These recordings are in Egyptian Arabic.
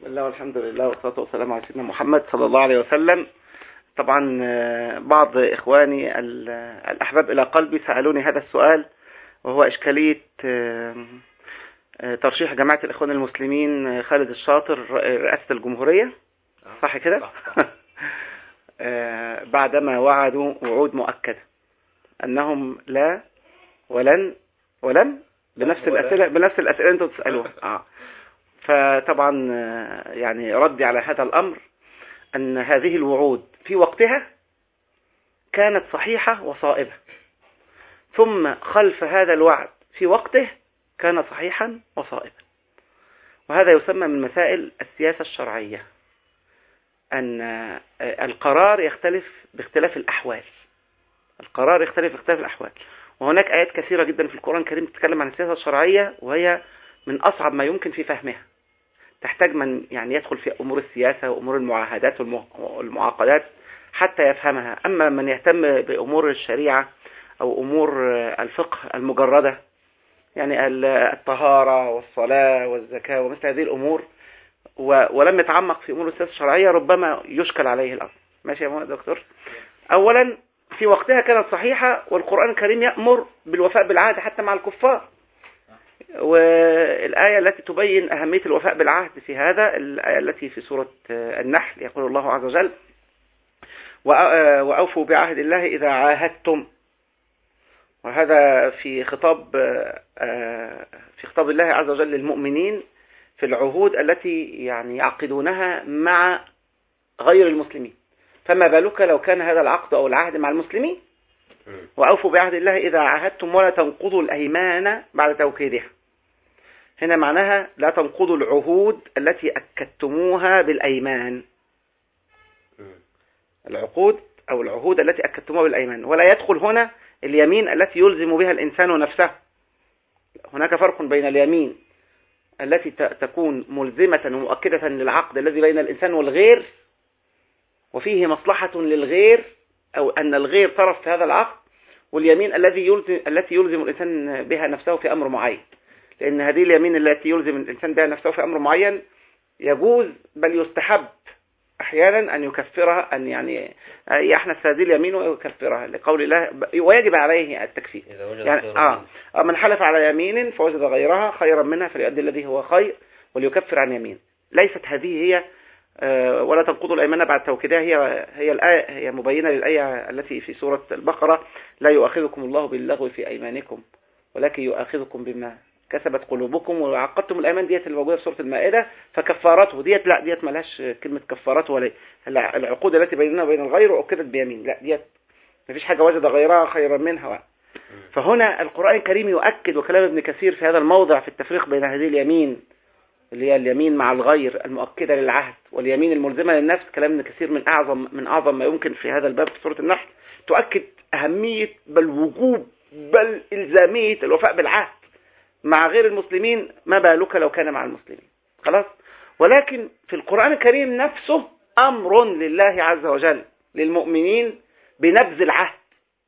الله والحمد لله والصلاة والسلام على سيدنا محمد صلى الله عليه وسلم طبعا آه، بعض إخواني ال- الأحباب إلى قلبي سألوني هذا السؤال وهو إشكالية آه، آه، ترشيح جماعة الإخوان المسلمين آه، خالد الشاطر ر- رئاسة الجمهورية صح كده؟ صح، صح. آه، بعدما وعدوا وعود مؤكدة أنهم لا ولن ولن بنفس ولن. الأسئلة بنفس الأسئلة أنتم تسألوها آه. فطبعا آه، يعني ردي على هذا الأمر أن هذه الوعود في وقتها كانت صحيحة وصائبة ثم خلف هذا الوعد في وقته كان صحيحا وصائبا وهذا يسمى من مسائل السياسة الشرعية أن آه، القرار يختلف باختلاف الأحوال القرار يختلف باختلاف الأحوال وهناك آيات كثيرة جدا في القرآن الكريم تتكلم عن السياسة الشرعية وهي من أصعب ما يمكن في فهمها تحتاج من يعني يدخل في أمور السياسة وأمور المعاهدات والمعاقدات حتى يفهمها أما من يهتم بأمور الشريعة أو أمور آه، الفقه المجردة يعني ال- الطهارة والصلاة والزكاة ومثل هذه الأمور و- ولم يتعمق في أمور السياسة الشرعية ربما يشكل عليه الأمر ماشي يا دكتور أولا في وقتها كانت صحيحة والقرآن الكريم يأمر بالوفاء بالعهد حتى مع الكفار والآية التي تبين أهمية الوفاء بالعهد في هذا الآية التي في سورة آه، النحل يقول الله عز وجل وأ- آه، وأوفوا بعهد الله إذا عاهدتم وهذا في خطاب آه، آه، في خطاب الله عز وجل للمؤمنين في العهود التي يعني يعقدونها مع غير المسلمين فما بالك لو كان هذا العقد أو العهد مع المسلمين مم. وأوفوا بعهد الله إذا عاهدتم ولا تنقضوا الأيمان بعد توكيدها هنا معناها لا تنقضوا العهود التي أكدتموها بالأيمان مم. العقود أو العهود التي أكدتموها بالأيمان ولا يدخل هنا اليمين التي يلزم بها الإنسان نفسه هناك فرق بين اليمين التي ت- تكون ملزمة ومؤكدة للعقد الذي بين الإنسان والغير وفيه مصلحة للغير أو أن الغير طرف في هذا العقد واليمين الذي يلزم التي يلزم الإنسان بها نفسه في أمر معين لأن هذه اليمين التي يلزم الإنسان بها نفسه في أمر معين يجوز بل يستحب أحيانا أن يكفرها أن يعني يحنث هذه اليمين ويكفرها لقول الله ويجب عليه التكفير إذا وجد يعني خيرا آه منه. من حلف على يمين فوجد غيرها خيرا منها فليؤدي الذي هو خير وليكفر عن يمين ليست هذه هي آه، ولا تنقضوا الأيمان بعد توكيدها هي هي الآية هي مبينة للآية التي في سورة البقرة لا يؤاخذكم الله باللغو في أيمانكم ولكن يؤاخذكم بما كسبت قلوبكم وعقدتم الأيمان ديت اللي موجودة في سورة المائدة فكفارته ديت لا ديت ملهاش كلمة كفارته ولا لا، العقود التي بيننا وبين الغير أكدت بيمين لا ديت مفيش حاجة وجد غيرها خيرا منها فهنا القرآن الكريم يؤكد وكلام ابن كثير في هذا الموضع في التفريق بين هذه اليمين اللي هي اليمين مع الغير المؤكدة للعهد واليمين الملزمة للنفس كلام ابن كثير من أعظم من أعظم ما يمكن في هذا الباب في سورة النحل تؤكد أهمية بل وجوب بل إلزامية الوفاء بالعهد مع غير المسلمين ما بالك لو كان مع المسلمين خلاص ولكن في القرآن الكريم نفسه أمر لله عز وجل للمؤمنين بنبذ العهد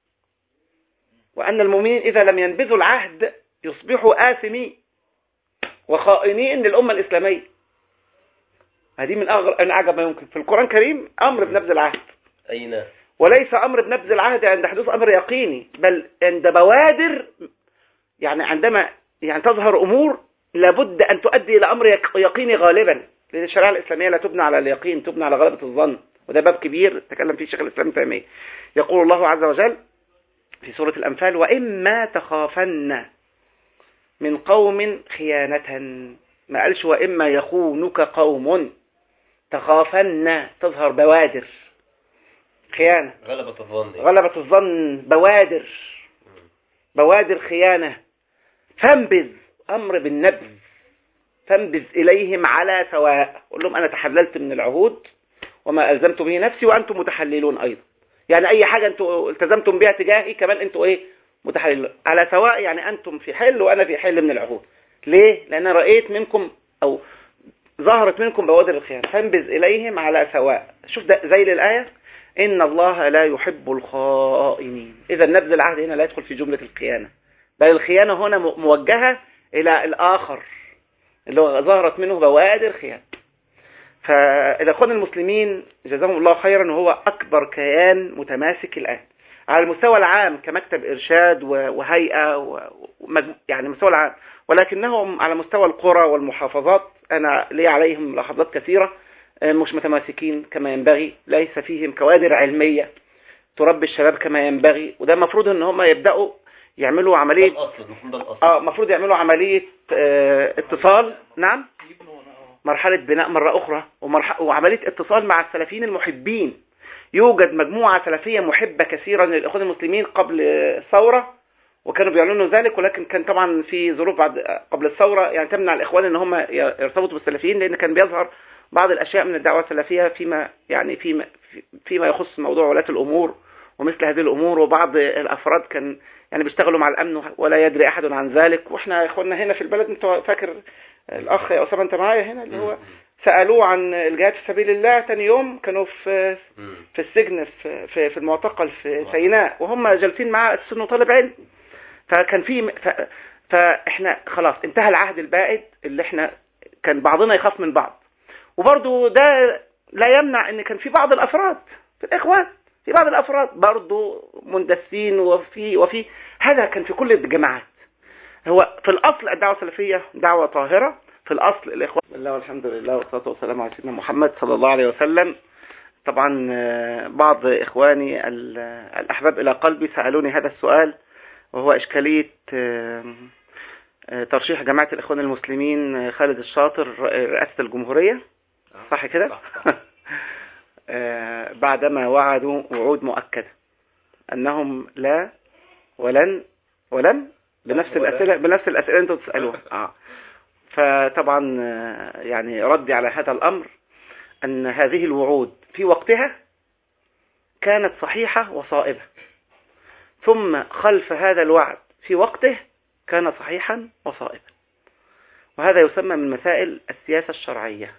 وأن المؤمنين إذا لم ينبذوا العهد يصبحوا آثمين وخائنين للأمة الإسلامية هذه من أغر... من أعجب ما يمكن في القرآن الكريم أمر بنبذ العهد أين وليس أمر بنبذ العهد عند حدوث أمر يقيني بل عند بوادر يعني عندما يعني تظهر أمور لابد أن تؤدي إلى أمر يق- يقيني غالبا لأن الشريعة الإسلامية لا تبنى على اليقين تبنى على غلبة الظن وده باب كبير تكلم فيه شيخ الإسلام ابن تيمية يقول الله عز وجل في سورة الأنفال وإما تخافن من قوم خيانة ما قالش وإما يخونك قوم تخافن تظهر بوادر خيانة غلبة الظن غلبة الظن بوادر بوادر خيانة فانبذ أمر بالنبذ فانبذ إليهم على سواء قول لهم أنا تحللت من العهود وما ألزمت به نفسي وأنتم متحللون أيضا يعني أي حاجة أنتم التزمتم بها تجاهي كمان أنتم إيه متحللون على سواء يعني أنتم في حل وأنا في حل من العهود ليه؟ لأن أنا رأيت منكم أو ظهرت منكم بوادر الخيانة فانبذ إليهم على سواء شوف ده زي الآية إن الله لا يحب الخائنين إذا نبذ العهد هنا لا يدخل في جملة الخيانة بل الخيانة هنا موجهة إلى الآخر اللي هو ظهرت منه بوادر خيانة فالإخوان المسلمين جزاهم الله خيرا وهو أكبر كيان متماسك الآن على المستوى العام كمكتب إرشاد و- وهيئة و- ومج- يعني المستوى العام ولكنهم على مستوى القرى والمحافظات أنا لي عليهم ملاحظات كثيرة آه، مش متماسكين كما ينبغي ليس فيهم كوادر علمية تربي الشباب كما ينبغي وده المفروض ان هم يبدأوا يعملوا ده عملية الأصل المفروض ده الأصل اه المفروض يعملوا عملية آه، اتصال نعم مرحلة بناء مرة أخرى ومرح... وعملية اتصال مع السلفيين المحبين يوجد مجموعة سلفية محبة كثيرة للإخوان المسلمين قبل الثورة وكانوا بيعلنوا ذلك ولكن كان طبعا في ظروف بعد قبل الثورة يعني تمنع الإخوان إن هم يرتبطوا بالسلفيين لأن كان بيظهر بعض الأشياء من الدعوة السلفية فيما يعني فيما فيما يخص موضوع ولاة الأمور ومثل هذه الأمور وبعض الأفراد كان يعني بيشتغلوا مع الأمن ولا يدري أحد عن ذلك وإحنا إخواننا هنا في البلد أنت فاكر الأخ يا أسامة أنت معايا هنا اللي هو سألوه عن الجهاد في سبيل الله تاني يوم كانوا في مم. في السجن في في, في المعتقل في سيناء وهم جالسين معاه السن طالب علم فكان في ف فاحنا خلاص انتهى العهد البائد اللي احنا كان بعضنا يخاف من بعض وبرضو ده لا يمنع ان كان في بعض الافراد في الاخوان في بعض الافراد برضو مندسين وفي وفي هذا كان في كل الجماعات هو في الاصل الدعوه السلفيه دعوه طاهره في الاصل الاخوان الله والحمد لله والصلاه والسلام على سيدنا محمد صلى الله عليه وسلم طبعا آه، بعض اخواني ال- الاحباب الى قلبي سالوني هذا السؤال وهو اشكاليه آه، آه، ترشيح جماعه الاخوان المسلمين آه، خالد الشاطر ر- رئاسه الجمهوريه صح كده صح، صح. آه، بعدما وعدوا وعود مؤكده انهم لا ولن ولن بنفس ولا. الاسئله بنفس الاسئله اللي انتم تسالوها اه فطبعا آه، يعني ردي على هذا الامر ان هذه الوعود في وقتها كانت صحيحه وصائبه ثم خلف هذا الوعد في وقته كان صحيحا وصائبا وهذا يسمى من مسائل السياسه الشرعيه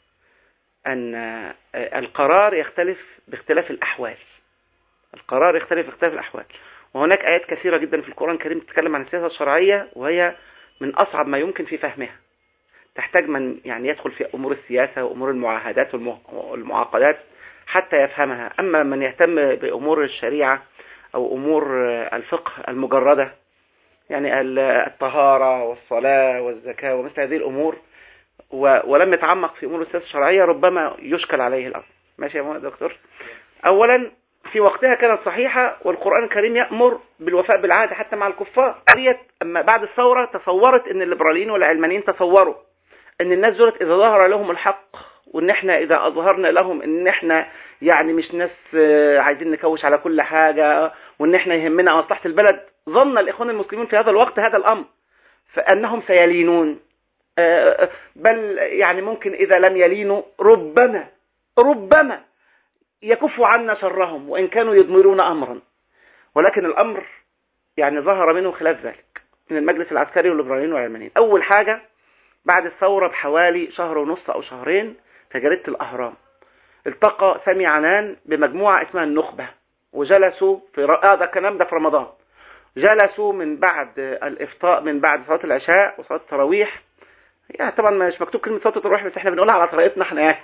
ان آه، القرار يختلف باختلاف الاحوال القرار يختلف باختلاف الأحوال وهناك آيات كثيرة جدا في القرآن الكريم تتكلم عن السياسة الشرعية وهي من أصعب ما يمكن في فهمها تحتاج من يعني يدخل في أمور السياسة وأمور المعاهدات والمع- والمعاقدات حتى يفهمها أما من يهتم بأمور الشريعة أو أمور آه، الفقه المجردة يعني ال- الطهارة والصلاة والزكاة ومثل هذه الأمور و- ولم يتعمق في أمور السياسة الشرعية ربما يشكل عليه الأمر ماشي يا دكتور أولا في وقتها كانت صحيحة والقرآن الكريم يأمر بالوفاء بالعهد حتى مع الكفار ديت أما بعد الثورة تصورت أن الليبراليين والعلمانيين تصوروا أن الناس دولت إذا ظهر لهم الحق وأن احنا إذا أظهرنا لهم أن احنا يعني مش ناس آه، عايزين نكوش على كل حاجة وأن احنا يهمنا مصلحة البلد ظن الإخوان المسلمين في هذا الوقت هذا الأمر فأنهم سيلينون آه، بل يعني ممكن إذا لم يلينوا ربما ربما يكفوا عنا شرهم وإن كانوا يضمرون أمرا ولكن الأمر يعني ظهر منه خلاف ذلك من المجلس العسكري والليبراليين والعلمانيين أول حاجة بعد الثورة بحوالي شهر ونص أو شهرين في جريدة الأهرام التقى سامي عنان بمجموعة اسمها النخبة وجلسوا في ر... آه ده الكلام ده في رمضان جلسوا من بعد الإفطار من بعد صلاة العشاء وصلاة التراويح يعني طبعا مش مكتوب كلمة صلاة التراويح بس احنا بنقولها على طريقتنا احنا يعني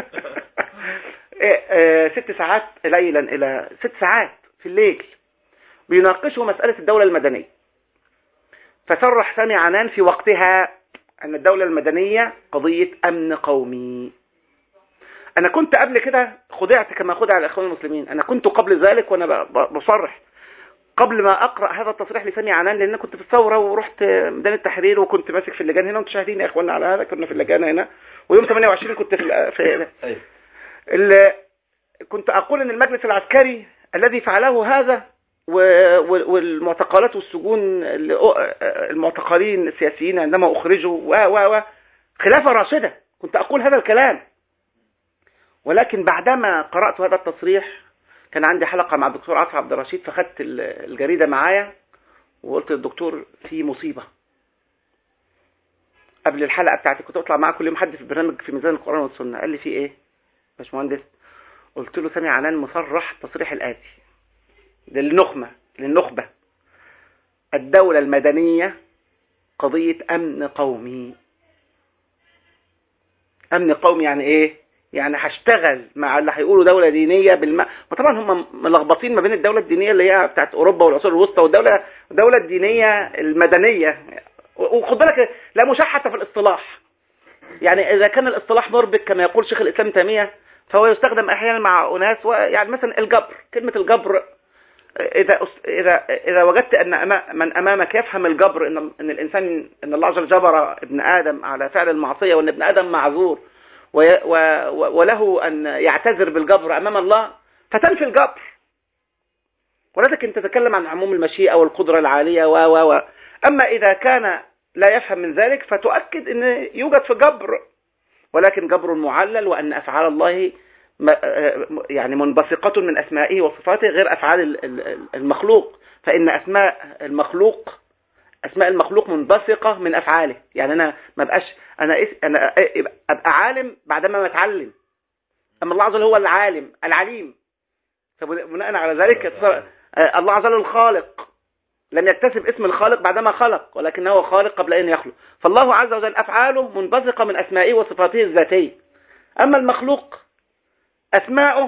إيه، آه، ست ساعات ليلا إلى ست ساعات في الليل بيناقشوا مسألة الدولة المدنية فصرح سامي عنان في وقتها أن الدولة المدنية قضية أمن قومي أنا كنت قبل كده خدعت كما خدع الإخوان المسلمين أنا كنت قبل ذلك وأنا ب- ب- بصرح قبل ما أقرأ هذا التصريح لسامي عنان لأن أنا كنت في الثورة ورحت ميدان التحرير وكنت ماسك في اللجان هنا وانتم شاهدين يا إخواننا على هذا كنا في اللجان هنا ويوم 28 كنت في, ال- في أيوة. ال- كنت أقول أن المجلس العسكري الذي فعله هذا و- و- والمعتقلات والسجون اللي أ- المعتقلين السياسيين عندما أخرجوا و و و خلافة راشدة كنت أقول هذا الكلام ولكن بعدما قرأت هذا التصريح كان عندي حلقة مع الدكتور عاطف عبد الرشيد فخدت ال- الجريدة معايا وقلت للدكتور في مصيبة قبل الحلقة بتاعتي كنت أطلع معاه كل يوم حد في برنامج في ميزان القرآن والسنة قال لي في إيه باشمهندس قلت له سامي عنان مصرح تصريح الآتي للنخمة للنخبة الدولة المدنية قضية أمن قومي أمن قومي يعني إيه؟ يعني هشتغل مع اللي هيقولوا دولة دينية بالم... طبعا هم ملخبطين ما بين الدولة الدينية اللي هي بتاعت أوروبا والعصور الوسطى والدولة الدولة الدينية المدنية وخد بالك لا مشاح حتى في الاصطلاح يعني إذا كان الاصطلاح مربك كما يقول شيخ الإسلام تيمية فهو يستخدم أحيانا مع أناس و... يعني مثلا الجبر كلمة الجبر إذا إذا إذا وجدت أن من أمامك يفهم الجبر إن إن الإنسان إن الله عز وجل جبر ابن آدم على فعل المعصية وإن ابن آدم معذور وله أن يعتذر بالجبر أمام الله فتنفي الجبر ولذلك أنت تتكلم عن عموم المشيئة والقدرة العالية و و و أما إذا كان لا يفهم من ذلك فتؤكد أن يوجد في جبر ولكن جبر معلل وأن أفعال الله يعني منبثقة من أسمائه وصفاته غير أفعال المخلوق فإن أسماء المخلوق أسماء المخلوق منبثقة من أفعاله يعني أنا ما بقاش أنا إس أنا أبقى عالم بعدما ما أتعلم أما الله عز وجل هو العالم العليم فبناء على ذلك الله عز وجل الخالق لم يكتسب اسم الخالق بعدما خلق ولكنه هو خالق قبل أن يخلق فالله عز وجل أفعاله منبثقة من أسمائه وصفاته الذاتية أما المخلوق أسماؤه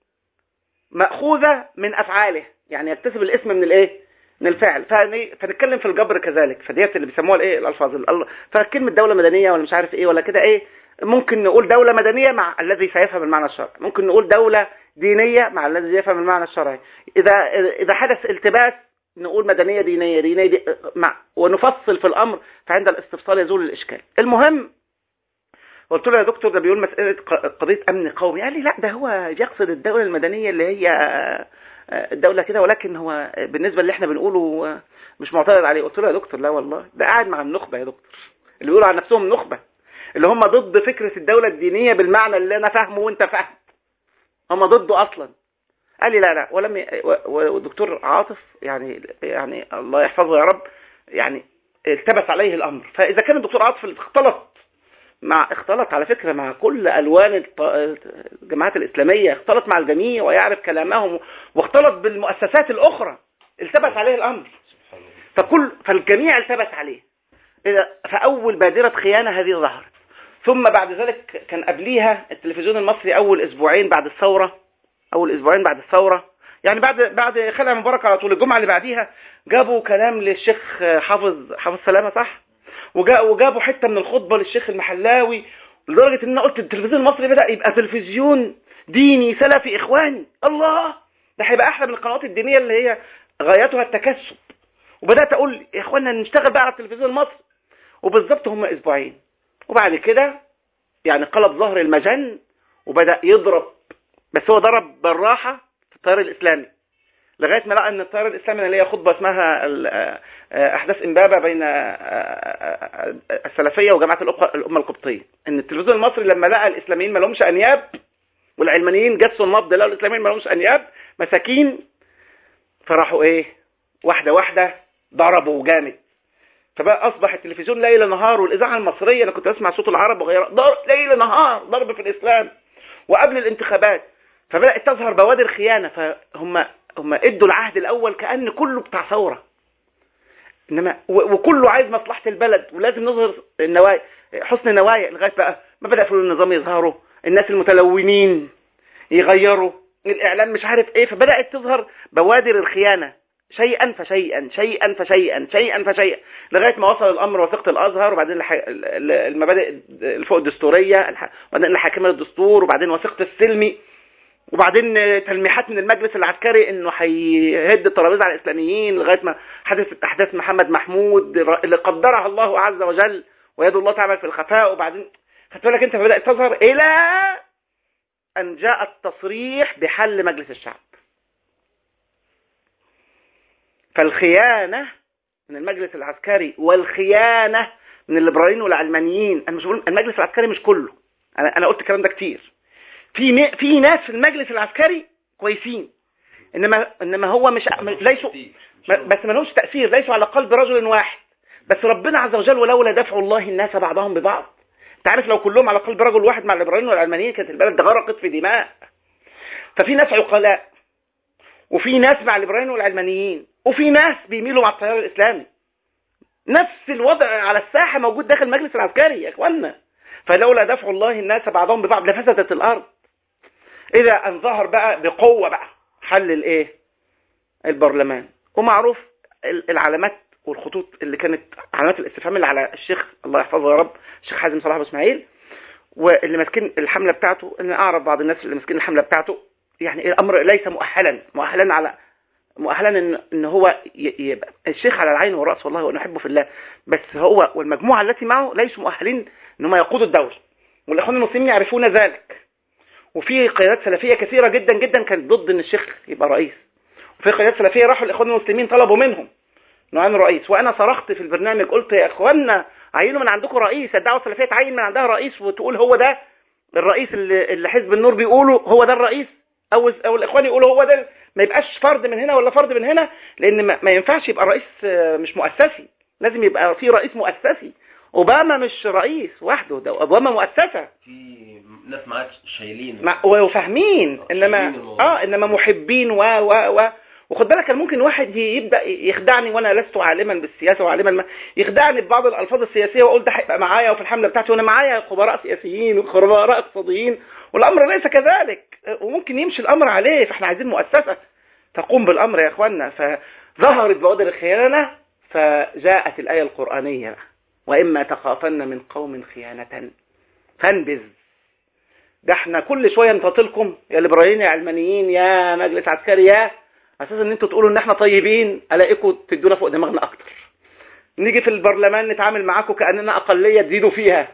مأخوذة من أفعاله يعني يكتسب الاسم من الإيه من الفعل فنتكلم في الجبر كذلك فديت اللي بيسموها الايه الالفاظ فكلمه دوله مدنيه ولا مش عارف ايه ولا كده ايه ممكن نقول دوله مدنيه مع الذي سيفهم المعنى الشرعي ممكن نقول دوله دينيه مع الذي يفهم المعنى الشرعي اذا اذا حدث التباس نقول مدنيه دينيه دينيه دي مع ونفصل في الامر فعند الاستفصال يزول الاشكال المهم قلت له يا دكتور ده بيقول مساله قضيه امن قومي قال لي لا ده هو يقصد الدوله المدنيه اللي هي الدولة كده ولكن هو بالنسبة اللي احنا بنقوله مش معترض عليه قلت له يا دكتور لا والله ده قاعد مع النخبة يا دكتور اللي بيقولوا عن نفسهم نخبة اللي هم ضد فكرة الدولة الدينية بالمعنى اللي انا فاهمه وانت فاهم هم ضده اصلا قال لي لا لا ولم ي... والدكتور عاطف يعني يعني الله يحفظه يا رب يعني التبس عليه الامر فاذا كان الدكتور عاطف اختلط مع اختلط على فكرة مع كل ألوان الجماعات الإسلامية اختلط مع الجميع ويعرف كلامهم واختلط بالمؤسسات الأخرى التبس عليه الأمر فكل فالجميع التبس عليه فأول بادرة خيانة هذه ظهرت ثم بعد ذلك كان قبليها التلفزيون المصري أول أسبوعين بعد الثورة أول أسبوعين بعد الثورة يعني بعد بعد خلع مبارك على طول الجمعة اللي بعديها جابوا كلام للشيخ حافظ حافظ سلامة صح وجابوا حتة من الخطبة للشيخ المحلاوي لدرجة ان انا قلت التلفزيون المصري بدأ يبقى تلفزيون ديني سلفي اخواني الله ده هيبقى احلى من القنوات الدينية اللي هي غايتها التكسب وبدأت اقول يا اخوانا نشتغل بقى على التلفزيون المصري وبالظبط هم اسبوعين وبعد كده يعني قلب ظهر المجن وبدأ يضرب بس هو ضرب بالراحة في التيار الاسلامي لغاية ما لقى ان التيار الاسلامي اللي هي خطبة اسمها احداث امبابة بين السلفية وجماعة الامة القبطية ان التلفزيون المصري لما لقى الاسلاميين ما لهمش انياب والعلمانيين جسوا النبض لقوا الاسلاميين ما لهمش انياب مساكين فراحوا ايه واحدة واحدة ضربوا جامد فبقى اصبح التلفزيون ليل نهار والاذاعه المصريه انا كنت اسمع صوت العرب وغيره ليل نهار ضرب في الاسلام وقبل الانتخابات فبدات تظهر بوادر خيانه فهم هم ادوا العهد الاول كان كله بتاع ثوره انما وكله عايز مصلحه البلد ولازم نظهر النوايا حسن نوايا لغايه بقى ما بدا فلول النظام يظهروا الناس المتلونين يغيروا الاعلام مش عارف ايه فبدات تظهر بوادر الخيانه شيئا فشيئا شيئا فشيئا شيئا فشيئا لغايه ما وصل الامر وثيقه الازهر وبعدين المبادئ الفوق الدستوريه وبعدين الحاكميه الدستور وبعدين وثيقه السلمي وبعدين تلميحات من المجلس العسكري انه هيهد الترابيزه على الاسلاميين لغايه ما حدثت احداث محمد محمود اللي قدرها الله عز وجل ويد الله تعمل في الخفاء وبعدين خدت بالك انت فبدات تظهر الى ان جاء التصريح بحل مجلس الشعب فالخيانه من المجلس العسكري والخيانه من الليبراليين والعلمانيين انا مش بقول المجلس العسكري مش كله انا انا قلت الكلام ده كتير في في ناس في المجلس العسكري كويسين انما انما هو مش ليسوا بس ما لهمش تاثير ليسوا على قلب رجل واحد بس ربنا عز وجل ولولا دفع الله الناس بعضهم ببعض انت عارف لو كلهم على قلب رجل واحد مع الليبراليين والعلمانيين كانت البلد غرقت في دماء ففي ناس عقلاء وفي ناس مع الليبراليين والعلمانيين وفي ناس بيميلوا مع التيار الاسلامي نفس الوضع على الساحه موجود داخل المجلس العسكري يا اخوانا فلولا دفع الله الناس بعضهم ببعض لفسدت الارض اذا ان ظهر بقى بقوة بقى حل الايه البرلمان ومعروف ال- العلامات والخطوط اللي كانت علامات الاستفهام اللي على الشيخ الله يحفظه يا رب الشيخ حازم صلاح أبو اسماعيل واللي ماسكين الحملة بتاعته ان اعرف بعض الناس اللي ماسكين الحملة بتاعته يعني الامر ليس مؤهلا مؤهلا على مؤهلا ان ان هو ي- يبقى الشيخ على العين والراس والله وانا احبه في الله بس هو والمجموعه التي معه ليسوا مؤهلين ان هم يقودوا الدوله والاخوان المسلمين يعرفون ذلك وفي قيادات سلفيه كثيره جدا جدا كانت ضد ان الشيخ يبقى رئيس وفي قيادات سلفيه راحوا الاخوان المسلمين طلبوا منهم انه انا رئيس وانا صرخت في البرنامج قلت يا اخوانا عينوا من عندكم رئيس الدعوه السلفيه تعين من عندها رئيس وتقول هو ده الرئيس اللي, اللي حزب النور بيقوله هو ده الرئيس او او الاخوان يقولوا هو ده ما يبقاش فرد من هنا ولا فرد من هنا لان ما, ما ينفعش يبقى رئيس آه، مش مؤسسي لازم يبقى في رئيس مؤسسي اوباما مش رئيس وحده ده اوباما مؤسسه في ناس معاك شايلين مع وفاهمين انما شايلين الموضوع. اه انما محبين و و و وخد بالك كان ممكن واحد يبدا يخدعني وانا لست عالما بالسياسه وعالما ما يخدعني ببعض الالفاظ السياسيه واقول ده هيبقى معايا وفي الحمله بتاعتي وانا معايا خبراء سياسيين وخبراء اقتصاديين والامر ليس كذلك وممكن يمشي الامر عليه فاحنا عايزين مؤسسه تقوم بالامر يا اخوانا فظهرت بوادر الخيانه فجاءت الايه القرانيه واما تخافن من قوم خيانه فانبذ ده احنا كل شويه نفاطلكم يا ليبراليين يا علمانيين يا مجلس عسكري يا اساس ان انتوا تقولوا ان احنا طيبين الاقيكم تدونا فوق دماغنا اكتر نيجي في البرلمان نتعامل معاكم كاننا اقليه تزيدوا فيها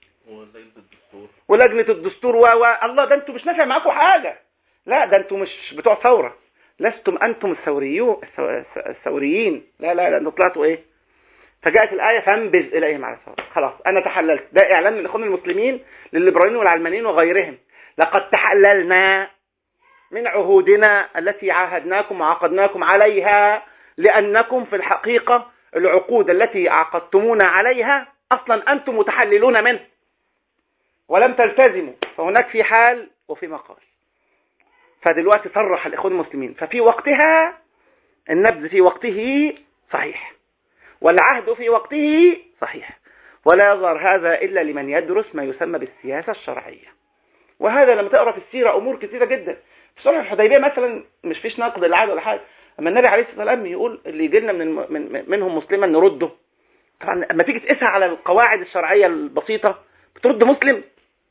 ولجنه الدستور و و الله ده انتوا مش نافع معاكم حاجه لا ده انتوا مش بتوع ثوره لستم انتم الثوريون الثو- الثوريين لا لا لا انتوا طلعتوا ايه فجاءت الآية فانبذ إليهم على الثورة خلاص أنا تحللت ده إعلان من الإخوان المسلمين للليبراليين والعلمانيين وغيرهم لقد تحللنا من عهودنا التي عاهدناكم وعقدناكم عليها لأنكم في الحقيقة العقود التي عقدتمونا عليها أصلا أنتم متحللون منه ولم تلتزموا فهناك في حال وفي مقال فدلوقتي صرح الإخوان المسلمين ففي وقتها النبذ في وقته صحيح والعهد في وقته صحيح ولا يظهر هذا إلا لمن يدرس ما يسمى بالسياسة الشرعية وهذا لما تقرأ في السيرة أمور كثيرة جدا في صلح الحديبية مثلا مش فيش نقد للعهد ولا حاجة أما النبي عليه الصلاة والسلام يقول اللي يجي لنا من, الم... من منهم مسلما نرده طبعا لما تيجي تقيسها على القواعد الشرعية البسيطة بترد مسلم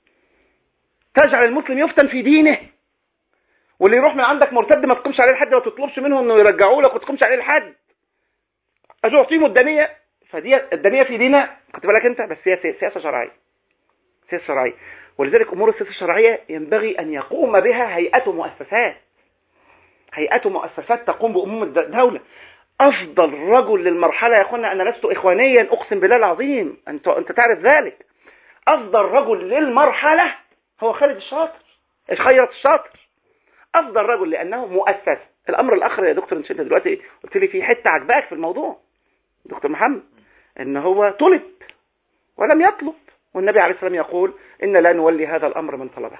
تجعل المسلم يفتن في دينه واللي يروح من عندك مرتد ما تقومش عليه الحد وما تطلبش منه انه يرجعوه لك وما تقومش عليه الحد اجوا اعطيهم الدنية فدي الدنية في دينا خدت بالك انت بس هي سي- سياسة شرعية سياسة شرعية ولذلك امور السياسة الشرعية ينبغي ان يقوم بها هيئة مؤسسات هيئة مؤسسات تقوم بأمور الد- الدولة افضل رجل للمرحلة يا اخوانا انا لست اخوانيا اقسم بالله العظيم انت انت تعرف ذلك افضل رجل للمرحلة هو خالد الشاطر خيرت الشاطر افضل رجل لانه مؤسس الامر الاخر يا دكتور انت دلوقتي قلت لي في حته عجباك في الموضوع دكتور محمد ان هو طلب ولم يطلب والنبي عليه الصلاه والسلام يقول ان لا نولي هذا الامر من طلبه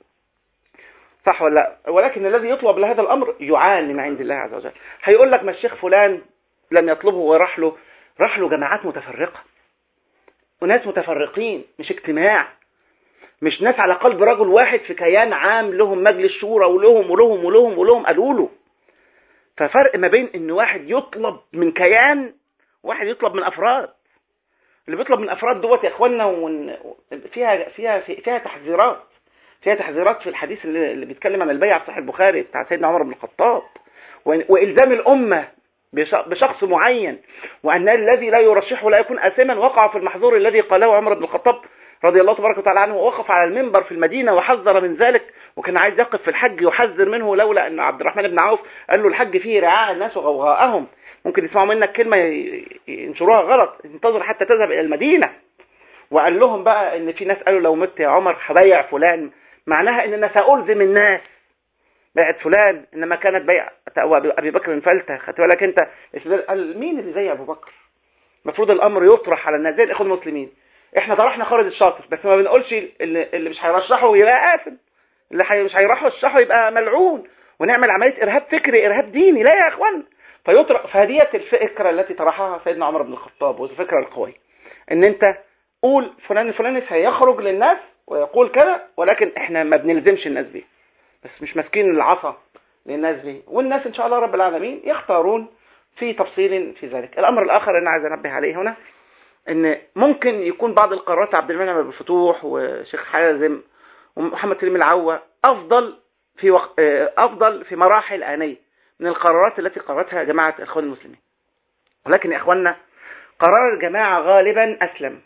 صح ولا لا ولكن الذي يطلب لهذا الامر يعان من عند الله عز وجل هيقول لك ما الشيخ فلان لم يطلبه وراح له راح له جماعات متفرقه وناس متفرقين مش اجتماع مش ناس على قلب رجل واحد في كيان عام لهم مجلس شورى ولهم ولهم ولهم ولهم قالوا له ففرق ما بين ان واحد يطلب من كيان واحد يطلب من افراد اللي بيطلب من افراد دوت يا اخوانا ون... فيها فيها فيها تحذيرات فيها تحذيرات في الحديث اللي, اللي بيتكلم عن البيع في صحيح البخاري بتاع سيدنا عمر بن الخطاب و... والزام الامه بش... بشخص معين وان الذي لا يرشحه لا يكون اثما وقع في المحظور الذي قاله عمر بن الخطاب رضي الله تبارك وتعالى عنه ووقف على المنبر في المدينة وحذر من ذلك وكان عايز يقف في الحج يحذر منه لولا أن عبد الرحمن بن عوف قال له الحج فيه رعاع الناس وغوغاءهم ممكن يسمعوا منك كلمة ي- ينشروها غلط انتظر حتى تذهب إلى المدينة وقال لهم بقى ان في ناس قالوا لو مت يا عمر هبيع فلان معناها ان انا سألزم الناس بيعت فلان انما كانت بيع ابي بكر فلتة خدت بالك انت قال مين اللي زي ابو بكر المفروض الامر يطرح على الناس زي الاخوان المسلمين احنا طرحنا خالد الشاطر بس ما بنقولش اللي, اللي مش هيرشحه يبقى آثم اللي حي... مش هيرشحه يبقى ملعون ونعمل عملية إرهاب فكري إرهاب ديني لا يا إخوان فيطرح فهدية الفكرة التي طرحها سيدنا عمر بن الخطاب والفكرة القوية إن أنت قول فلان الفلاني سيخرج للناس ويقول كذا ولكن احنا ما بنلزمش الناس دي بس مش ماسكين العصا للناس دي والناس ان شاء الله رب العالمين يختارون في تفصيل في ذلك الامر الاخر اللي انا عايز انبه عليه هنا ان ممكن يكون بعض القرارات عبد المنعم ابو الفتوح وشيخ حازم ومحمد سليم العوة افضل في وق... افضل في مراحل انيه من القرارات التي قررتها جماعه الاخوان المسلمين ولكن يا اخواننا قرار الجماعه غالبا اسلم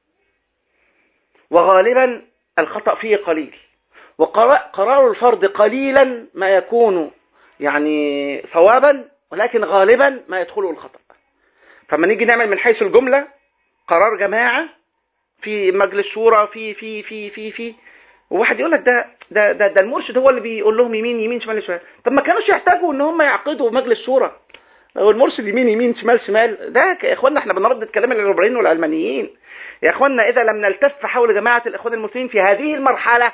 وغالبا الخطأ فيه قليل وقرار الفرد قليلا ما يكون يعني صوابا ولكن غالبا ما يدخله الخطأ فما نيجي نعمل من حيث الجملة قرار جماعة في مجلس شورى في في في في في وواحد يقول لك ده ده ده, ده المرشد هو اللي بيقول لهم يمين يمين شمال شمال طب ما كانوش يحتاجوا ان هم يعقدوا مجلس شورى لو المرشد يمين يمين شمال شمال ده يا اخوانا احنا بنردد كلام العبرانيين والعلمانيين يا اخوانا اذا لم نلتف حول جماعه الاخوان المسلمين في هذه المرحله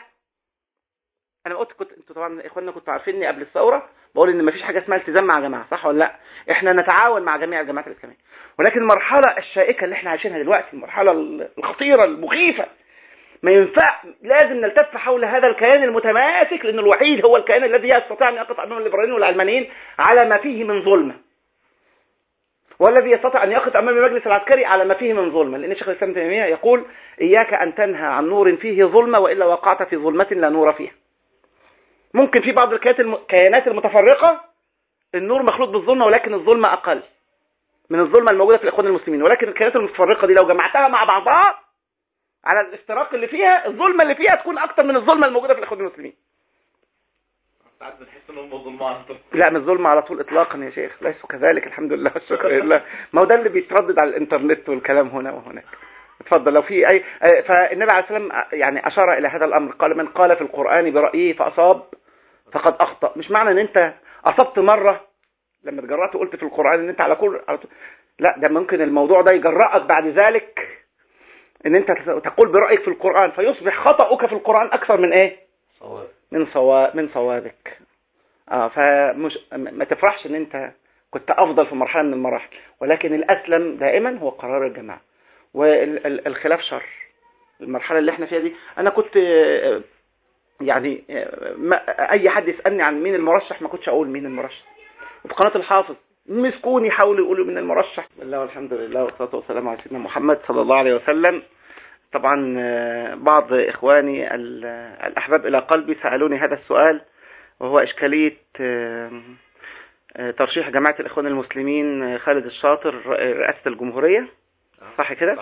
انا قلت كنت انتوا طبعا اخواننا كنتوا عارفيني قبل الثوره بقول ان مفيش حاجه اسمها التزام مع جماعه صح ولا لا احنا نتعاون مع جميع الجماعات الاسلاميه ولكن المرحله الشائكه اللي احنا عايشينها دلوقتي المرحله الخطيره المخيفه ما ينفع لازم نلتف حول هذا الكيان المتماسك لان الوحيد هو الكيان الذي يستطيع ان يقف امام الليبراليين والعلمانيين على ما فيه من ظلمه والذي يستطيع أن يقف أمام المجلس العسكري على ما فيه من ظلم لأن شيخ الإسلام تيمية يقول إياك أن تنهى عن نور فيه ظلمة وإلا وقعت في ظلمة لا نور فيها ممكن في بعض الكيانات المتفرقة النور مخلوط بالظلمة ولكن الظلمة أقل من الظلمة الموجودة في الإخوان المسلمين ولكن الكيانات المتفرقة دي لو جمعتها مع بعضها على الافتراق اللي فيها الظلمة اللي فيها تكون أكتر من الظلمة الموجودة في الإخوان المسلمين ساعات بنحس انهم ظلمة على طول لا مش ظلم على طول اطلاقا يا شيخ ليسوا كذلك الحمد لله والشكر لله ما هو ده اللي بيتردد على الانترنت والكلام هنا وهناك اتفضل لو في اي فالنبي عليه السلام يعني اشار الى هذا الامر قال من قال في القران برايه فاصاب فقد اخطا مش معنى ان انت اصبت مره لما تجرأت وقلت في القران ان انت على كل على طول لا ده ممكن الموضوع ده يجرأك بعد ذلك ان انت تقول برايك في القران فيصبح خطأك في القران اكثر من ايه صواب من صواب من صوابك اه فمش ما تفرحش ان انت كنت افضل في مرحله من المراحل ولكن الاسلم دائما هو قرار الجماعه والخلاف شر المرحله اللي احنا فيها دي انا كنت يعني ما اي حد يسالني عن مين المرشح ما كنتش اقول مين المرشح وفي قناه الحافظ مسكوني حاولوا يقولوا من المرشح الله والحمد لله والصلاه والسلام على سيدنا محمد صلى الله عليه وسلم طبعا بعض إخواني الأحباب إلى قلبي سألوني هذا السؤال وهو إشكالية ترشيح جماعة الإخوان المسلمين خالد الشاطر رئاسة الجمهورية صح كده؟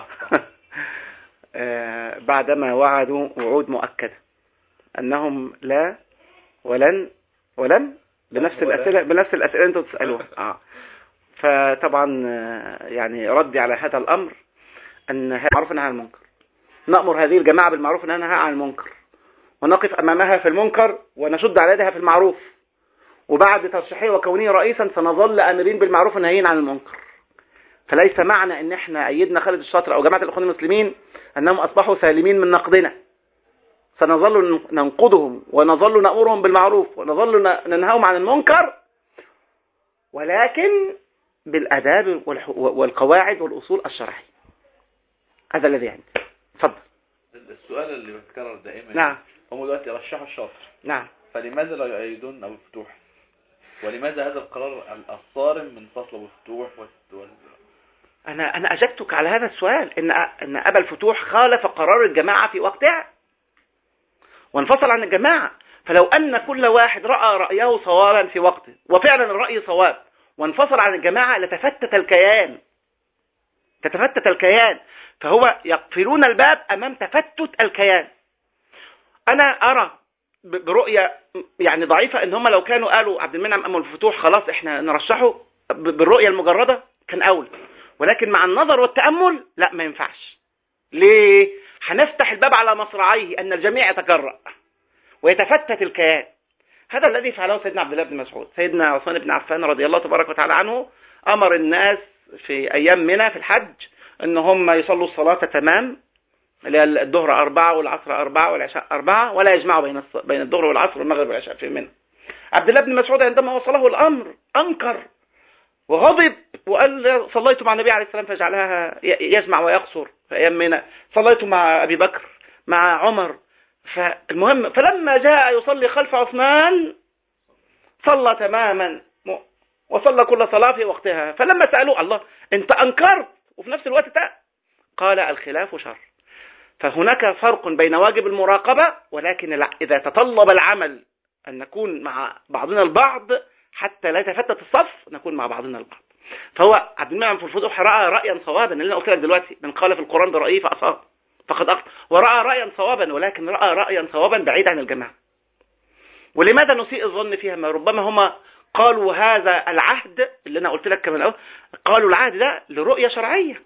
بعدما وعدوا وعود مؤكدة أنهم لا ولن ولن بنفس الأسئلة بنفس الأسئلة أنتم تسألوها آه. فطبعا يعني ردي على هذا الأمر أن هذا معروف عن المنكر نأمر هذه الجماعة بالمعروف وننهى عن المنكر ونقف أمامها في المنكر ونشد على يدها في المعروف وبعد ترشيحه وكونه رئيسا سنظل أمرين بالمعروف ونهيين عن المنكر فليس معنى ان احنا أيدنا خالد الشاطر أو جماعة الإخوان المسلمين أنهم أصبحوا سالمين من نقدنا سنظل ننقدهم ونظل نأمرهم بالمعروف ونظل ننهاهم عن المنكر ولكن بالأداب والقواعد والأصول الشرعية هذا الذي عندي اتفضل السؤال اللي بيتكرر دائما نعم هم دلوقتي رشحوا الشاطر نعم فلماذا لا يؤيدون ابو الفتوح ولماذا هذا القرار الصارم من فصل ابو الفتوح وال... انا انا اجبتك على هذا السؤال ان ان ابا الفتوح خالف قرار الجماعه في وقتها وانفصل عن الجماعه فلو ان كل واحد راى رايه صوابا في وقته وفعلا الراي صواب وانفصل عن الجماعه لتفتت الكيان تتفتت الكيان فهو يقفلون الباب امام تفتت الكيان انا ارى برؤية يعني ضعيفة ان هم لو كانوا قالوا عبد المنعم ام الفتوح خلاص احنا نرشحه بالرؤية المجردة كان اولى ولكن مع النظر والتأمل لا ما ينفعش ليه هنفتح الباب على مصراعيه ان الجميع يتجرأ ويتفتت الكيان هذا الذي فعله سيدنا عبد الله بن مسعود سيدنا عثمان بن عفان رضي الله تبارك وتعالى عنه امر الناس في ايام منى في الحج ان هم يصلوا الصلاة تمام اللي هي الظهر أربعة والعصر أربعة والعشاء أربعة ولا يجمعوا بين بين الظهر والعصر والمغرب والعشاء في منى عبد الله بن مسعود عندما وصله الأمر أنكر وغضب وقال صليت مع النبي عليه السلام فجعلها ي- يجمع ويقصر في أيام منى صليت مع أبي بكر مع عمر فالمهم فلما جاء يصلي خلف عثمان صلى تماما م- وصلى كل صلاة في وقتها فلما سألوه الله انت أنكرت وفي نفس الوقت تا قال الخلاف شر فهناك فرق بين واجب المراقبة ولكن الع- إذا تطلب العمل أن نكون مع بعضنا البعض حتى لا يتفتت الصف نكون مع بعضنا البعض فهو عبد المنعم في الفتوح رأى رأيا صوابا اللي أنا قلت لك دلوقتي من قال في القرآن برأيه فأصاب فقد أخطأ ورأى رأيا صوابا ولكن رأى رأيا صوابا بعيد عن الجماعة ولماذا نسيء الظن فيها ما ربما هما قالوا هذا العهد اللي أنا قلت لك كمان أهو قالوا العهد ده لرؤية شرعية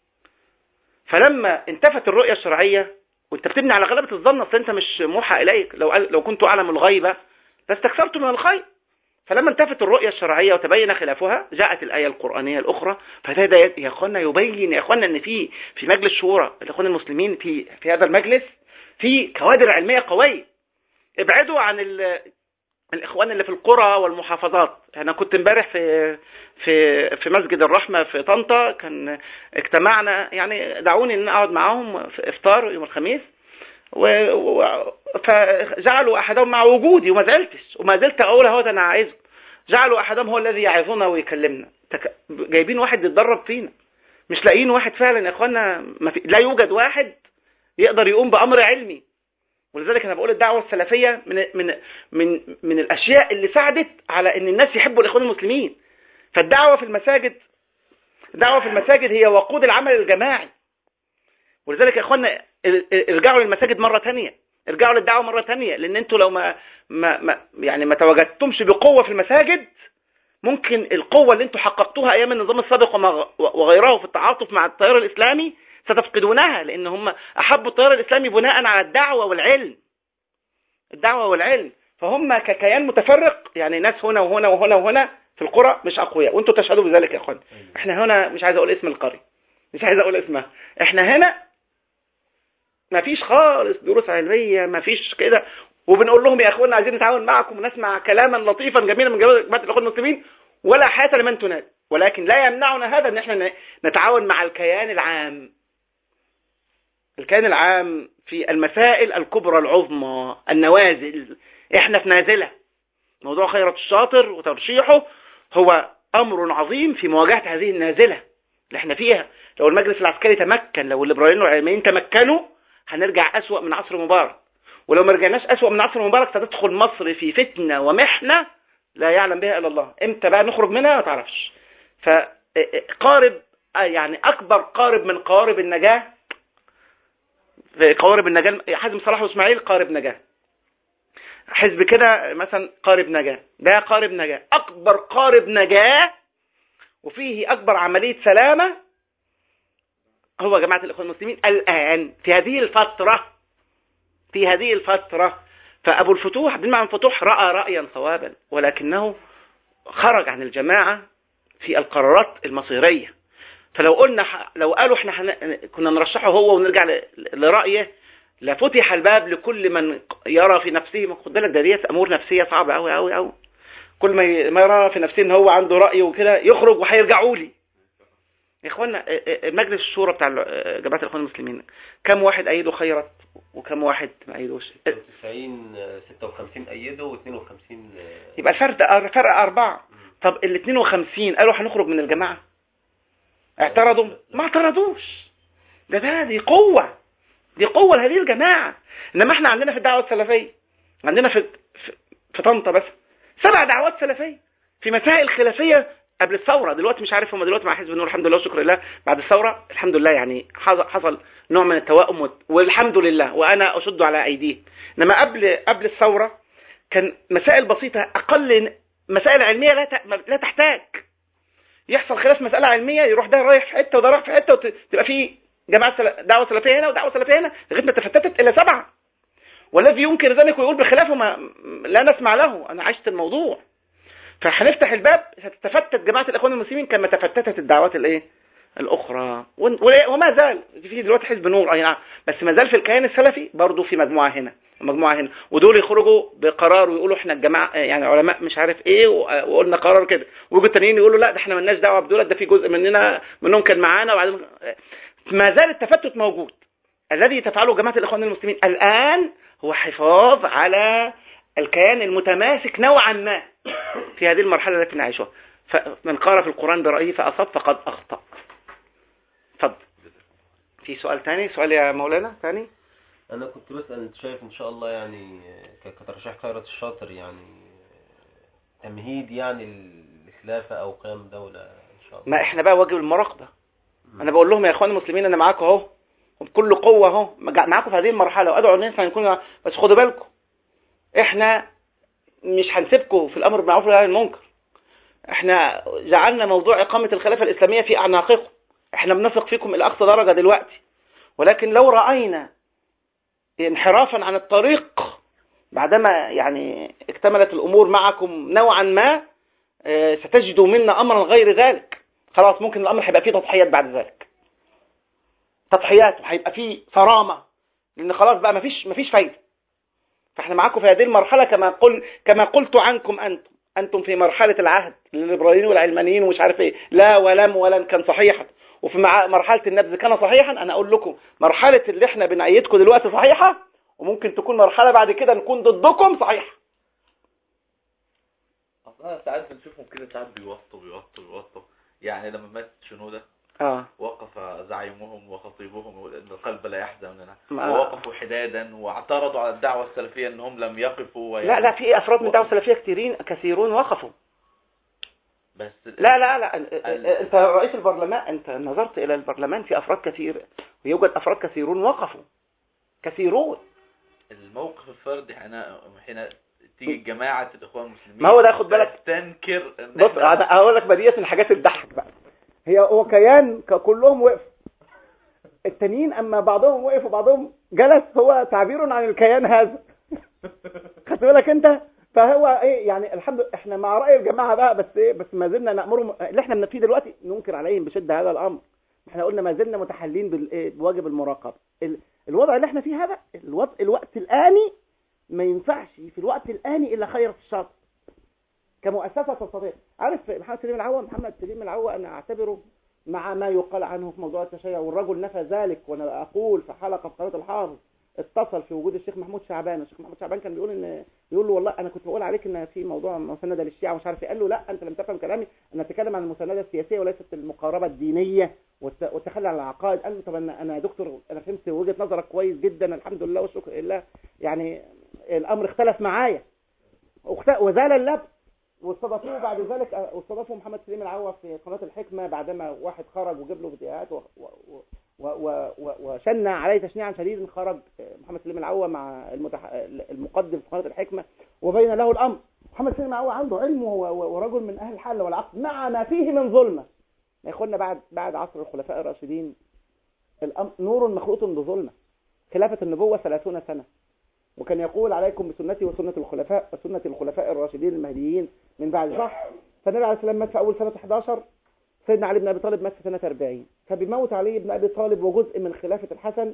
فلما انتفت الرؤية الشرعية وانت بتبني على غلبة الظن اصل انت مش موحى اليك لو لو كنت اعلم الغيبة لاستكثرت من الخير فلما انتفت الرؤية الشرعية وتبين خلافها جاءت الآية القرآنية الأخرى فهذا يا اخوانا يبين يا اخوانا ان في في مجلس شورى الاخوان المسلمين في في هذا المجلس في كوادر علمية قوية ابعدوا عن ال الاخوان اللي في القرى والمحافظات انا كنت امبارح في في في مسجد الرحمه في طنطا كان اجتمعنا يعني دعوني ان اقعد معاهم في افطار يوم الخميس و... و... فجعلوا احدهم مع وجودي وما زلتش وما زلت اقول اهو ده انا عايزه جعلوا احدهم هو الذي يعظنا ويكلمنا تك... جايبين واحد يتدرب فينا مش لاقيين واحد فعلا يا اخوانا ما في... لا يوجد واحد يقدر يقوم بامر علمي ولذلك انا بقول الدعوه السلفيه من من من من الاشياء اللي ساعدت على ان الناس يحبوا الاخوان المسلمين فالدعوه في المساجد الدعوه في المساجد هي وقود العمل الجماعي ولذلك يا اخوانا ارجعوا للمساجد مره ثانيه ارجعوا للدعوه مره ثانيه لان انتوا لو ما, ما, ما يعني ما تواجدتمش بقوه في المساجد ممكن القوه اللي انتوا حققتوها ايام النظام السابق وما وغيره في التعاطف مع التيار الاسلامي ستفقدونها لان هم احبوا التيار الاسلامي بناء على الدعوه والعلم الدعوه والعلم فهم ككيان متفرق يعني ناس هنا وهنا وهنا وهنا في القرى مش اقوياء وانتم تشهدوا بذلك يا اخوان احنا هنا مش عايز اقول اسم القريه مش عايز اقول اسمها احنا هنا ما فيش خالص دروس علميه ما فيش كده وبنقول لهم يا اخوانا عايزين نتعاون معكم ونسمع كلاما لطيفا جميلا من جماعه الاخوان المسلمين ولا حياه لمن تنادي ولكن لا يمنعنا هذا ان احنا نتعاون مع الكيان العام الكيان العام في المسائل الكبرى العظمى النوازل احنا في نازلة موضوع خيرة الشاطر وترشيحه هو امر عظيم في مواجهة هذه النازلة اللي احنا فيها لو المجلس العسكري تمكن لو الليبراليين والعلمانيين تمكنوا هنرجع اسوأ من عصر مبارك ولو ما رجعناش اسوأ من عصر مبارك ستدخل مصر في فتنة ومحنة لا يعلم بها الا الله امتى بقى نخرج منها ما تعرفش فقارب يعني اكبر قارب من قوارب النجاة في قوارب النجاة حزب صلاح واسماعيل قارب نجاة حزب كده مثلا قارب نجاة ده قارب نجاة اكبر قارب نجاة وفيه اكبر عملية سلامة هو جماعة الاخوان المسلمين الان في هذه الفترة في هذه الفترة فابو الفتوح عبد المنعم الفتوح رأى رأيا صوابا ولكنه خرج عن الجماعة في القرارات المصيرية فلو قلنا لو قالوا احنا حن... كنا نرشحه هو ونرجع ل... لرأيه لفتح الباب لكل من يرى في نفسه خد بالك ده ديت امور نفسيه صعبه قوي قوي قوي كل ما ي... ما يرى في نفسه ان هو عنده راي وكده يخرج وهيرجعوا لي يا اخوانا مجلس الشورى بتاع جماعه الاخوان المسلمين كم واحد ايده خيرت وكم واحد ما ايدوش 90 56 ايده و52 يبقى الفرق فرق اربعه طب ال 52 قالوا هنخرج من الجماعه اعترضوا ما اعترضوش ده ده دي قوة دي قوة لهذه الجماعة انما احنا عندنا في الدعوة السلفية عندنا في في, في طنطا بس سبع دعوات سلفية في مسائل خلافية قبل الثورة دلوقتي مش عارف هم دلوقتي مع حزب النور الحمد لله وشكر لله بعد الثورة الحمد لله يعني حصل نوع من التوائم والحمد لله وانا اشد على ايديهم انما قبل قبل الثورة كان مسائل بسيطة اقل مسائل علمية لا لا تحتاج يحصل خلاف مسألة علمية يروح ده رايح في حتة وده رايح في حتة وتبقى في جماعة سل... دعوة سلفية هنا ودعوة سلفية هنا لغاية ما تفتتت إلى سبعة والذي ينكر ذلك ويقول بخلافه ما لا نسمع له أنا عشت الموضوع فهنفتح الباب ستتفتت جماعة الإخوان المسلمين كما تفتتت الدعوات الإيه الأخرى وما زال في دلوقتي حزب نور أي نعم بس ما زال في الكيان السلفي برضه في مجموعة هنا ومجموعة هنا ودول يخرجوا بقرار ويقولوا احنا الجماعة يعني علماء مش عارف ايه و- وقلنا قرار كده ويجوا التانيين يقولوا لا ده احنا مالناش دعوة بدول ده في جزء مننا منهم كان معانا وبعدين ما زال التفتت موجود الذي تفعله جماعة الإخوان المسلمين الآن هو حفاظ على الكيان المتماسك نوعا ما في هذه المرحلة التي نعيشها فمن قال في القرآن برأيه فأصاب فقد أخطأ اتفضل في سؤال تاني سؤال يا مولانا تاني انا كنت بسأل انت شايف ان شاء الله يعني ك- كترشيح خيرت الشاطر يعني تمهيد يعني الخلافة او قيام دولة ان شاء الله ما احنا بقى واجب المراقبة انا بقول لهم يا اخوان المسلمين انا معاكم اهو وبكل قوة اهو معاكم في هذه المرحلة وادعو الناس ان يكون بس خدوا بالكم احنا مش هنسيبكم في الامر بالمعروف والنهي عن المنكر احنا جعلنا موضوع اقامة الخلافة الاسلامية في اعناقكم احنا بنثق فيكم الى اقصى درجة دلوقتي ولكن لو رأينا انحرافا عن الطريق بعدما يعني اكتملت الامور معكم نوعا ما اه، ستجدوا منا امرا غير ذلك خلاص ممكن الامر هيبقى فيه تضحيات بعد ذلك تضحيات وهيبقى فيه صرامه لان خلاص بقى مفيش مفيش فايده فاحنا معاكم في هذه المرحله كما قل كما قلت عنكم انتم انتم في مرحله العهد الليبراليين والعلمانيين ومش عارف ايه لا ولم ولن كان صحيحا وفي مع- مرحله النبذ كان صحيحا انا اقول لكم مرحله اللي احنا بنأيدكم دلوقتي صحيحه وممكن تكون مرحله بعد كده نكون ضدكم صحيحه اصلا ساعات بنشوفهم كده ساعات بيوطوا بيوطوا بيوطوا يعني لما مات شنودة اه وقف زعيمهم وخطيبهم ان القلب لا يحزن منها ما- ووقفوا حدادا واعترضوا على الدعوة السلفية انهم لم يقفوا لا لا في افراد من الدعوه السلفيه كثيرين كثيرون وقفوا بس لا لا لا انت رئيس البرلمان انت نظرت الى البرلمان في افراد كثير ويوجد افراد كثيرون وقفوا كثيرون الموقف الفردي حين حين تيجي جماعة الإخوان المسلمين ما هو ده خد بالك. تنكر إن بص إحنا- انا هقول لك بديهيه من الحاجات اللي تضحك بقى هي هو كيان ك- كلهم وقف التانيين اما بعضهم وقف وبعضهم جلس هو تعبير عن الكيان هذا خدت بالك انت فهو ايه يعني الحمد لله احنا مع راي الجماعه بقى بس ايه بس ما زلنا نامرهم اللي احنا فيه دلوقتي ننكر عليهم بشده هذا الامر احنا قلنا ما زلنا متحلين بالإيه؟ بواجب المراقبه ال- الوضع اللي احنا فيه هذا الوضع الوقت الاني ما ينفعش في الوقت الاني الا خير الشاطر كمؤسسه تستطيع عارف محمد سليم العوا محمد سليم العوا انا اعتبره مع ما يقال عنه في موضوع التشيع والرجل نفى ذلك وانا اقول في حلقه في قناه الحافظ اتصل في وجود الشيخ محمود شعبان الشيخ محمود شعبان كان بيقول ان بيقول له والله انا كنت بقول عليك ان في موضوع مسانده للشيعه ومش عارف ايه قال له لا انت لم تفهم كلامي انا اتكلم عن المسانده السياسيه وليست المقاربه الدينيه والت- والتخلي عن العقائد قال له طب انا انا يا دكتور انا فهمت وجهه نظرك كويس جدا الحمد لله والشكر لله يعني الامر اختلف معايا واخت- وزال اللبس واستضافوه بعد ذلك واستضافوا محمد سليم العوا في قناة الحكمة بعدما واحد خرج وجاب له فيديوهات و- و- و- و- و- وشنع عليه تشنيعا شديدا خرج محمد سليم العوا مع المتح... المقدم في قناة الحكمة وبين له الأمر محمد سليم العوا عنده علم و- و- ورجل من أهل الحل والعقد مع ما فيه من ظلمة يا إخوانا بعد بعد عصر الخلفاء الراشدين الأمر نور مخلوط بظلمة خلافة النبوة 30 سنة وكان يقول عليكم بسنتي وسنة الخلفاء وسنة الخلفاء الراشدين المهديين من بعد صح فالنبي عليه السلام مات في أول سنة 11 سيدنا علي بن أبي طالب مات في سنة 40 فبموت علي بن أبي طالب وجزء من خلافة الحسن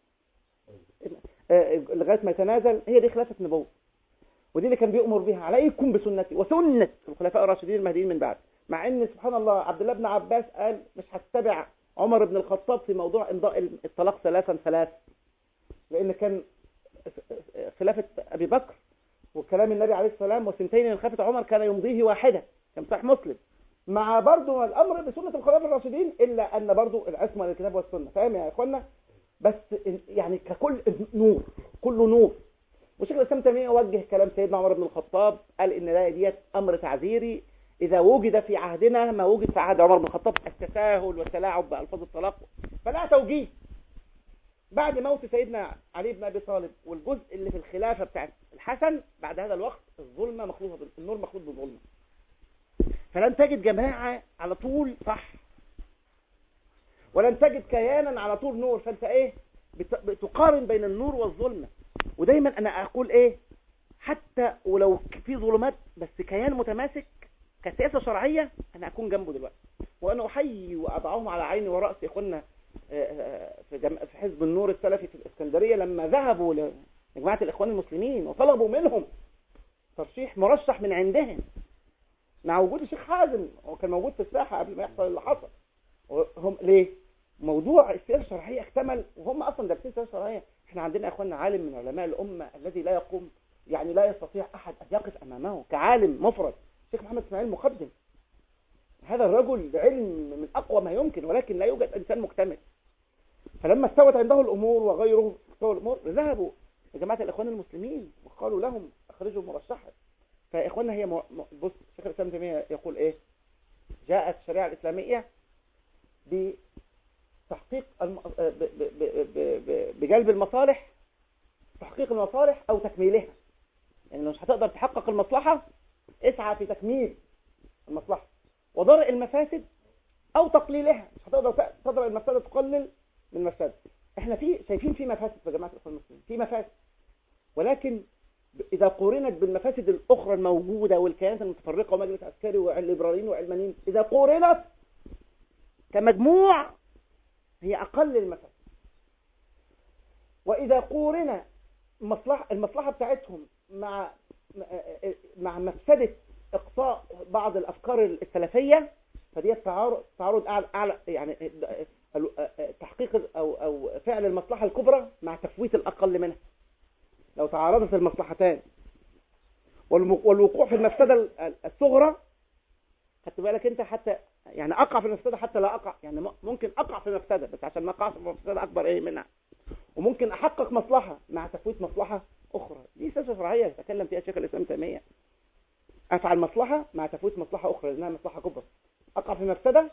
آه، لغاية ما يتنازل هي دي خلافة نبوة ودي اللي كان بيأمر بها عليكم بسنتي وسنة الخلفاء الراشدين المهديين من بعد مع ان سبحان الله عبد الله بن عباس قال مش هتبع عمر بن الخطاب في موضوع امضاء الطلاق ثلاثا ثلاث لان كان خلافة أبي بكر وكلام النبي عليه السلام وسنتين من خلافة عمر كان يمضيه واحدة كان صحيح مسلم مع برضو الأمر بسنة الخلفاء الراشدين إلا أن برضو العصمة للكتاب والسنة فاهم يا إخوانا بس يعني ككل نور كله نور وشيخ الإسلام تيمية وجه كلام سيدنا عمر بن الخطاب قال إن لا ديت أمر تعذيري إذا وجد في عهدنا ما وجد في عهد عمر بن الخطاب التساهل والتلاعب بألفاظ الطلاق فلا توجيه بعد موت سيدنا علي بن ابي طالب والجزء اللي في الخلافه بتاعت الحسن بعد هذا الوقت الظلمه مخلوطه بال- النور مخلوط بالظلمه فلن تجد جماعه على طول صح ولن تجد كيانا على طول نور فانت ايه بت- بتقارن بين النور والظلمه ودايما انا اقول ايه حتى ولو في ظلمات بس كيان متماسك كسياسه شرعيه انا اكون جنبه دلوقتي وانا احيي واضعهم على عيني وراسي اخواننا في جم... في حزب النور السلفي في الإسكندرية لما ذهبوا ل... يا جماعة الإخوان المسلمين وطلبوا منهم ترشيح مرشح من عندهم مع وجود الشيخ حازم هو كان موجود في الساحة قبل ما يحصل اللي حصل هم ليه؟ موضوع السياسة الشرعية اكتمل وهم أصلا دارسين السياسة الشرعية احنا عندنا يا اخواننا عالم من علماء الأمة الذي لا يقوم يعني لا يستطيع أحد أن يقف أمامه كعالم مفرد الشيخ محمد إسماعيل مقدم هذا الرجل علم من أقوى ما يمكن ولكن لا يوجد إنسان مكتمل فلما استوت عنده الأمور وغيره استوى الأمور ذهبوا يا جماعة الإخوان المسلمين وقالوا لهم أخرجوا مرشحا فإخواننا هي م... م- بص شيخ الإسلام تيمية يقول إيه جاءت الشريعة الإسلامية بتحقيق الم... ب... ب... ب... ب... ب... بجلب المصالح تحقيق المصالح أو تكميلها يعني لو مش هتقدر تحقق المصلحة اسعى في تكميل المصلحة وضرء المفاسد أو تقليلها مش هتقدر ت- تضرب المفسدة تقلل من المفسدة احنا في شايفين في مفاسد في جماعة الإخوان المسلمين في مفاسد ولكن ب- إذا قورنت بالمفاسد الأخرى الموجودة والكيانات المتفرقة ومجلس عسكري والليبراليين وعلمانيين إذا قورنت كمجموع هي أقل المفاسد وإذا قورن المصلحة المصلحة بتاعتهم مع مع مفسدة إقصاء بعض الأفكار السلفية فدي تعارض تعارض أعلى, أعلى يعني تحقيق أو أو فعل المصلحة الكبرى مع تفويت الأقل منها لو تعارضت المصلحتان والم- والوقوع في المفسدة الصغرى خدت بالك انت حتى يعني اقع في المفسدة حتى لا اقع يعني م- ممكن اقع في مفسدة بس عشان ما اقعش في مفسدة اكبر ايه منها وممكن احقق مصلحة مع تفويت مصلحة اخرى دي سياسة شرعية يتكلم فيها شيخ الاسلام تيمية افعل مصلحة مع تفويت مصلحة اخرى لانها مصلحة كبرى اقع في مفسدة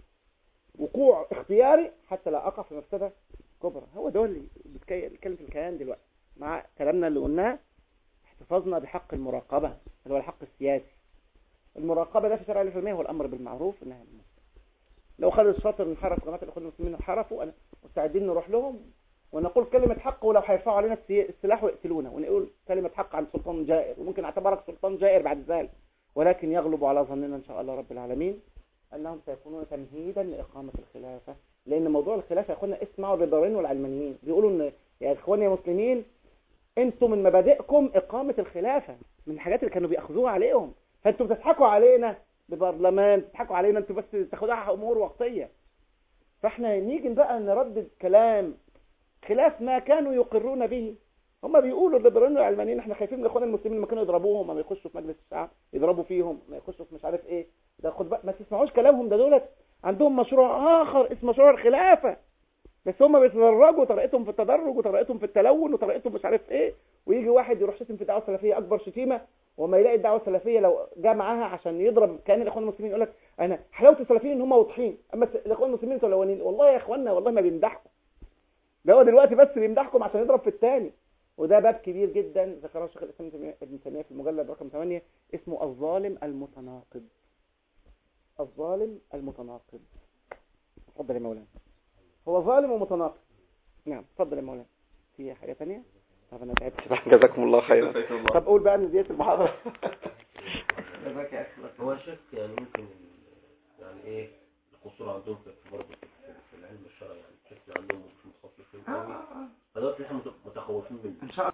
وقوع اختياري حتى لا اقع في مفسدة كبرى هو ده اللي بيتكي- بيتكلم في الكيان دلوقتي مع كلامنا اللي قلناه احتفاظنا بحق المراقبة اللي هو الحق السياسي المراقبة ده في شرع الإسلامية هو الأمر بالمعروف والنهي عن المنكر لو خالد الشاطر انحرف جماعة الإخوان المسلمين انحرفوا أنا مستعدين نروح لهم ونقول كلمة حق ولو هيرفعوا علينا السي- السلاح ويقتلونا ونقول كلمة حق عن سلطان جائر وممكن اعتبرك سلطان جائر بعد ذلك ولكن يغلب على ظننا إن شاء الله رب العالمين أنهم سيكونون تمهيدا لإقامة الخلافة لأن موضوع الخلافة يا أخوانا اسمعوا الرضارين والعلمانيين بيقولوا إن يا إخواني يا مسلمين انتم من مبادئكم إقامة الخلافة من الحاجات اللي كانوا بيأخذوها عليهم فانتوا بتضحكوا علينا ببرلمان بتضحكوا علينا انتوا بس تاخدوها امور وقتيه فاحنا نيجي بقى نردد كلام خلاف ما كانوا يقرون به هم بيقولوا الليبراليين والعلمانيين احنا خايفين من الاخوان المسلمين لما كانوا يضربوهم ما يخشوا في مجلس الشعب يضربوا فيهم ما يخشوا في مش عارف ايه ده خد بقى ما تسمعوش كلامهم ده دولت عندهم مشروع اخر اسمه مشروع الخلافه بس هم بيتدرجوا طريقتهم في التدرج وطريقتهم في التلون وطريقتهم مش عارف ايه ويجي واحد يروح شتم في الدعوه السلفيه اكبر شتيمه وما يلاقي الدعوه السلفيه لو جاء معاها عشان يضرب كان الاخوان المسلمين يقول لك انا حلاوه السلفيين ان هم واضحين اما الاخوان المسلمين متلونين والله يا اخواننا والله ما بيمدحكم ده هو دلوقتي بس بيمدحكم عشان يضرب في الثاني وده باب كبير جدا ذكره الشيخ الاسلام تيمية- ابن تيميه في المجلد رقم 8 اسمه الظالم المتناقض الظالم المتناقض اتفضل يا مولانا هو ظالم ومتناقض نعم اتفضل يا مولانا في حاجه ثانيه طب انا تعبت بقى جزاكم الله خيرا جزاك الله. طب قول بقى ان ديت المحاضره جزاك يا اخي هو الشك يعني ممكن ال- يعني ايه القصور عندهم في برضه في في العلم الشرعي يعني الشك عندهم مش متخصصين قوي فدلوقتي احنا مت- متخوفين منه ان شاء